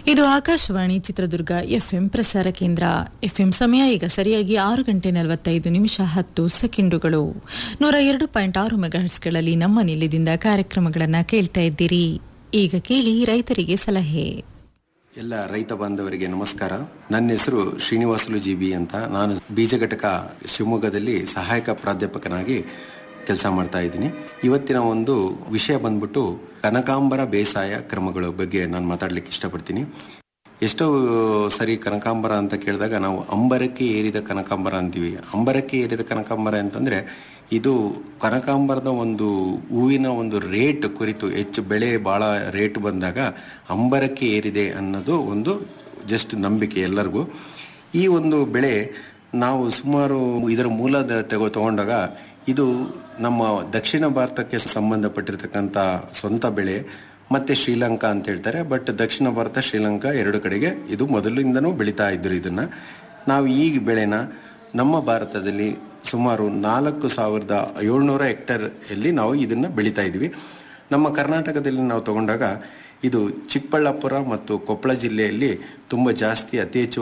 ಇದು ಆಕಾಶವಾಣಿ ಚಿತ್ರದುರ್ಗ ಎಫ್ಎಂ ಪ್ರಸಾರ ಕೇಂದ್ರ ಎಫ್ಎಂ ಸಮಯ ಈಗ ಸರಿಯಾಗಿ ಆರು ಗಂಟೆ ನಲವತ್ತೈದು ನಿಮಿಷ ಹತ್ತು ಸೆಕೆಂಡುಗಳು ನೂರ ಎರಡು ಪಾಯಿಂಟ್ ಆರು ಮೆಗಾಹರ್ಸ್ಗಳಲ್ಲಿ ನಮ್ಮ ನಿಲಯದಿಂದ ಕಾರ್ಯಕ್ರಮಗಳನ್ನು ಕೇಳ್ತಾ ಇದ್ದೀರಿ ಈಗ ಕೇಳಿ ರೈತರಿಗೆ ಸಲಹೆ ಎಲ್ಲ ರೈತ ಬಾಂಧವರಿಗೆ ನಮಸ್ಕಾರ ನನ್ನ ಹೆಸರು ಶ್ರೀನಿವಾಸುಲು ಜಿ ಬಿ ಅಂತ ನಾನು ಬೀಜ ಘಟಕ ಶಿವಮೊಗ್ಗದಲ್ಲಿ ಸಹಾಯಕ ಪ್ರಾಧ್ಯಾಪಕನಾಗಿ ಕೆಲಸ ಮಾಡ್ತಾ ಇದ್ದೀನಿ ಇವತ್ತಿನ ಒಂದು ವಿಷಯ ಬಂದ್ಬಿಟ್ಟು ಕನಕಾಂಬರ ಬೇಸಾಯ ಕ್ರಮಗಳ ಬಗ್ಗೆ ನಾನು ಮಾತಾಡ್ಲಿಕ್ಕೆ ಇಷ್ಟಪಡ್ತೀನಿ ಎಷ್ಟೋ ಸರಿ ಕನಕಾಂಬರ ಅಂತ ಕೇಳಿದಾಗ ನಾವು ಅಂಬರಕ್ಕೆ ಏರಿದ ಕನಕಾಂಬರ ಅಂತೀವಿ ಅಂಬರಕ್ಕೆ ಏರಿದ ಕನಕಾಂಬರ ಅಂತಂದ್ರೆ ಇದು ಕನಕಾಂಬರದ ಒಂದು ಹೂವಿನ ಒಂದು ರೇಟ್ ಕುರಿತು ಹೆಚ್ಚು ಬೆಳೆ ಭಾಳ ರೇಟ್ ಬಂದಾಗ ಅಂಬರಕ್ಕೆ ಏರಿದೆ ಅನ್ನೋದು ಒಂದು ಜಸ್ಟ್ ನಂಬಿಕೆ ಎಲ್ಲರಿಗೂ ಈ ಒಂದು ಬೆಳೆ ನಾವು ಸುಮಾರು ಇದರ ಮೂಲದ ತಗೋ ತಗೊಂಡಾಗ ಇದು ನಮ್ಮ ದಕ್ಷಿಣ ಭಾರತಕ್ಕೆ ಸಂಬಂಧಪಟ್ಟಿರ್ತಕ್ಕಂಥ ಸ್ವಂತ ಬೆಳೆ ಮತ್ತೆ ಶ್ರೀಲಂಕಾ ಅಂತ ಹೇಳ್ತಾರೆ ಬಟ್ ದಕ್ಷಿಣ ಭಾರತ ಶ್ರೀಲಂಕಾ ಎರಡು ಕಡೆಗೆ ಇದು ಮೊದಲಿಂದನೂ ಬೆಳೀತಾ ಇದ್ರು ಇದನ್ನ ನಾವು ಈ ಬೆಳೆನ ನಮ್ಮ ಭಾರತದಲ್ಲಿ ಸುಮಾರು ನಾಲ್ಕು ಸಾವಿರದ ಏಳ್ನೂರ ಹೆಕ್ಟೇರಲ್ಲಿ ನಾವು ಇದನ್ನ ಬೆಳೀತಾ ಇದ್ವಿ ನಮ್ಮ ಕರ್ನಾಟಕದಲ್ಲಿ ನಾವು ತಗೊಂಡಾಗ ಇದು ಚಿಕ್ಕಬಳ್ಳಾಪುರ ಮತ್ತು ಕೊಪ್ಪಳ ಜಿಲ್ಲೆಯಲ್ಲಿ ತುಂಬ ಜಾಸ್ತಿ ಅತಿ ಹೆಚ್ಚು